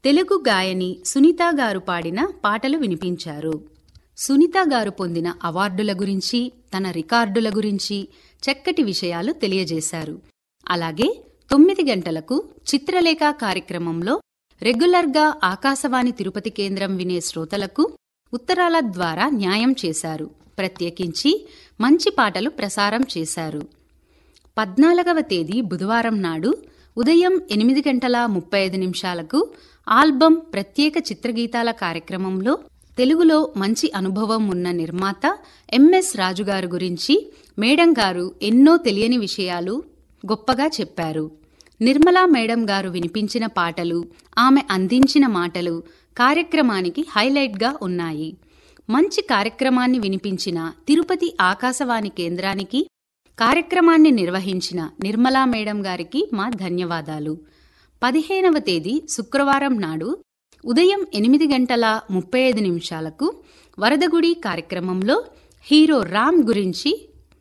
తెలుగు గాయని సునీత గారు పాడిన పాటలు వినిపించారు సునీత గారు పొందిన అవార్డుల గురించి తన రికార్డుల గురించి చక్కటి విషయాలు తెలియజేశారు అలాగే తొమ్మిది గంటలకు చిత్రలేఖ కార్యక్రమంలో రెగ్యులర్గా ఆకాశవాణి తిరుపతి కేంద్రం వినే శ్రోతలకు ఉత్తరాల ద్వారా న్యాయం చేశారు ప్రత్యేకించి మంచి పాటలు ప్రసారం చేశారు పద్నాలుగవ తేదీ బుధవారం నాడు ఉదయం ఎనిమిది గంటల ముప్పై ఐదు నిమిషాలకు ఆల్బం ప్రత్యేక చిత్రగీతాల కార్యక్రమంలో తెలుగులో మంచి అనుభవం ఉన్న నిర్మాత ఎంఎస్ రాజుగారు గురించి మేడం గారు ఎన్నో తెలియని విషయాలు గొప్పగా చెప్పారు నిర్మలా మేడం గారు వినిపించిన పాటలు ఆమె అందించిన మాటలు కార్యక్రమానికి హైలైట్గా ఉన్నాయి మంచి కార్యక్రమాన్ని వినిపించిన తిరుపతి ఆకాశవాణి కేంద్రానికి కార్యక్రమాన్ని నిర్వహించిన నిర్మలా మేడం గారికి మా ధన్యవాదాలు పదిహేనవ తేదీ శుక్రవారం నాడు ఉదయం ఎనిమిది గంటల ముప్పై ఐదు నిమిషాలకు వరదగుడి కార్యక్రమంలో హీరో రామ్ గురించి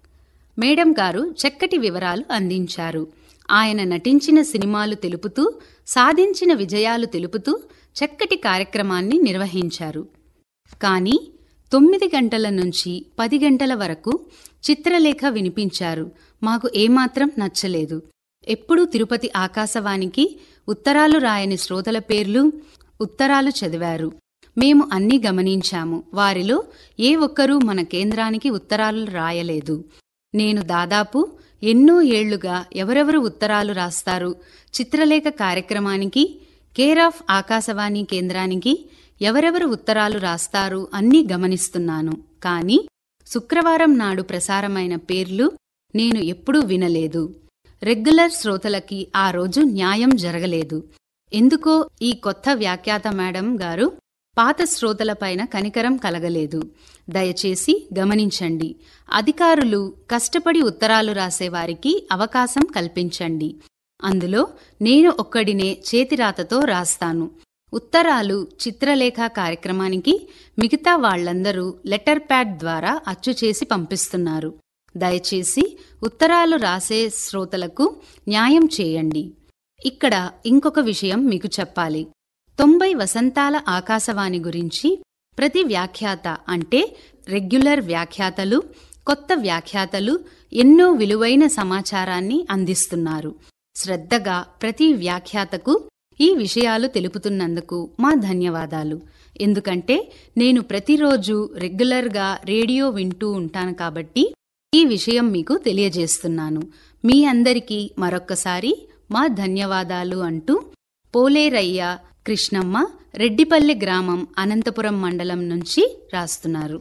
మేడం గారు చక్కటి వివరాలు అందించారు ఆయన నటించిన సినిమాలు తెలుపుతూ సాధించిన విజయాలు తెలుపుతూ చక్కటి కార్యక్రమాన్ని నిర్వహించారు కానీ తొమ్మిది గంటల నుంచి పది గంటల వరకు చిత్రలేఖ వినిపించారు మాకు ఏమాత్రం నచ్చలేదు ఎప్పుడూ తిరుపతి ఆకాశవాణికి ఉత్తరాలు రాయని శ్రోతల పేర్లు ఉత్తరాలు చదివారు మేము అన్నీ గమనించాము వారిలో ఏ ఒక్కరూ మన కేంద్రానికి ఉత్తరాలు రాయలేదు నేను దాదాపు ఎన్నో ఏళ్లుగా ఎవరెవరు ఉత్తరాలు రాస్తారు చిత్రలేఖ కార్యక్రమానికి కేర్ ఆఫ్ ఆకాశవాణి కేంద్రానికి ఎవరెవరు ఉత్తరాలు రాస్తారు అన్నీ గమనిస్తున్నాను కానీ శుక్రవారం నాడు ప్రసారమైన పేర్లు నేను ఎప్పుడూ వినలేదు రెగ్యులర్ శ్రోతలకి ఆ రోజు న్యాయం జరగలేదు ఎందుకో ఈ కొత్త వ్యాఖ్యాత మేడం గారు పాత శ్రోతలపైన కనికరం కలగలేదు దయచేసి గమనించండి అధికారులు కష్టపడి ఉత్తరాలు రాసేవారికి అవకాశం కల్పించండి అందులో నేను ఒక్కడినే చేతిరాతతో రాస్తాను ఉత్తరాలు చిత్రలేఖ కార్యక్రమానికి మిగతా వాళ్లందరూ లెటర్ ప్యాడ్ ద్వారా అచ్చు చేసి పంపిస్తున్నారు దయచేసి ఉత్తరాలు రాసే శ్రోతలకు న్యాయం చేయండి ఇక్కడ ఇంకొక విషయం మీకు చెప్పాలి తొంభై వసంతాల ఆకాశవాణి గురించి ప్రతి వ్యాఖ్యాత అంటే రెగ్యులర్ వ్యాఖ్యాతలు కొత్త వ్యాఖ్యాతలు ఎన్నో విలువైన సమాచారాన్ని అందిస్తున్నారు శ్రద్ధగా ప్రతి వ్యాఖ్యాతకు ఈ విషయాలు తెలుపుతున్నందుకు మా ధన్యవాదాలు ఎందుకంటే నేను ప్రతిరోజు రెగ్యులర్గా రేడియో వింటూ ఉంటాను కాబట్టి ఈ విషయం మీకు తెలియజేస్తున్నాను మీ అందరికీ మరొక్కసారి మా ధన్యవాదాలు అంటూ పోలేరయ్య కృష్ణమ్మ రెడ్డిపల్లి గ్రామం అనంతపురం మండలం నుంచి రాస్తున్నారు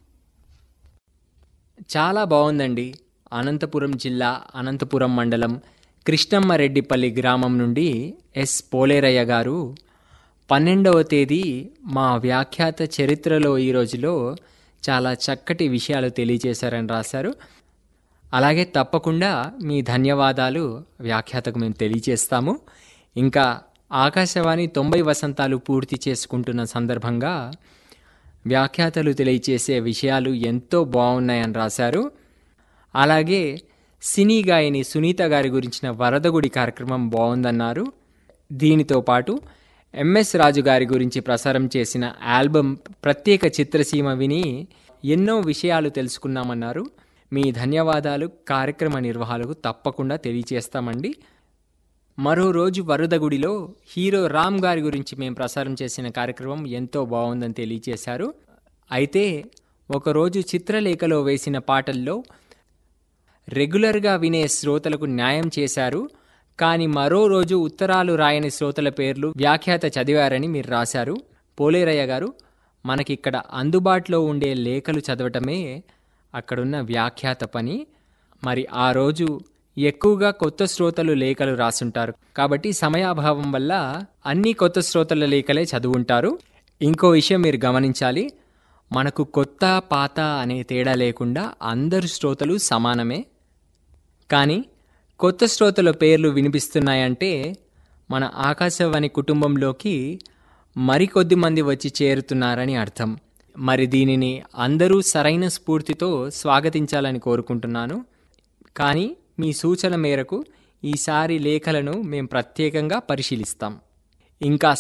చాలా బాగుందండి అనంతపురం జిల్లా అనంతపురం మండలం కృష్ణమ్మరెడ్డిపల్లి గ్రామం నుండి ఎస్ పోలేరయ్య గారు పన్నెండవ తేదీ మా వ్యాఖ్యాత చరిత్రలో ఈ రోజులో చాలా చక్కటి విషయాలు తెలియజేశారని రాశారు అలాగే తప్పకుండా మీ ధన్యవాదాలు వ్యాఖ్యాతకు మేము తెలియజేస్తాము ఇంకా ఆకాశవాణి తొంభై వసంతాలు పూర్తి చేసుకుంటున్న సందర్భంగా వ్యాఖ్యాతలు తెలియచేసే విషయాలు ఎంతో బాగున్నాయని రాశారు అలాగే సినీ గాయని సునీత గారి గురించిన వరదగుడి కార్యక్రమం బాగుందన్నారు దీనితో పాటు ఎంఎస్ రాజు గారి గురించి ప్రసారం చేసిన ఆల్బమ్ ప్రత్యేక చిత్రసీమ విని ఎన్నో విషయాలు తెలుసుకున్నామన్నారు మీ ధన్యవాదాలు కార్యక్రమ నిర్వహణకు తప్పకుండా తెలియచేస్తామండి మరో రోజు వరదగుడిలో హీరో రామ్ గారి గురించి మేము ప్రసారం చేసిన కార్యక్రమం ఎంతో బాగుందని తెలియచేశారు అయితే ఒకరోజు చిత్రలేఖలో వేసిన పాటల్లో రెగ్యులర్గా వినే శ్రోతలకు న్యాయం చేశారు కానీ మరో రోజు ఉత్తరాలు రాయని శ్రోతల పేర్లు వ్యాఖ్యాత చదివారని మీరు రాశారు పోలేరయ్య గారు మనకిక్కడ అందుబాటులో ఉండే లేఖలు చదవటమే అక్కడున్న వ్యాఖ్యాత పని మరి ఆ రోజు ఎక్కువగా కొత్త శ్రోతలు లేఖలు రాసుంటారు కాబట్టి సమయాభావం వల్ల అన్ని కొత్త శ్రోతల లేఖలే చదువుంటారు ఇంకో విషయం మీరు గమనించాలి మనకు కొత్త పాత అనే తేడా లేకుండా అందరు శ్రోతలు సమానమే కానీ కొత్త శ్రోతల పేర్లు వినిపిస్తున్నాయంటే మన ఆకాశవాణి కుటుంబంలోకి మరికొద్ది మంది వచ్చి చేరుతున్నారని అర్థం మరి దీనిని అందరూ సరైన స్ఫూర్తితో స్వాగతించాలని కోరుకుంటున్నాను కానీ మీ సూచన మేరకు ఈసారి లేఖలను మేము ప్రత్యేకంగా పరిశీలిస్తాం ఇంకా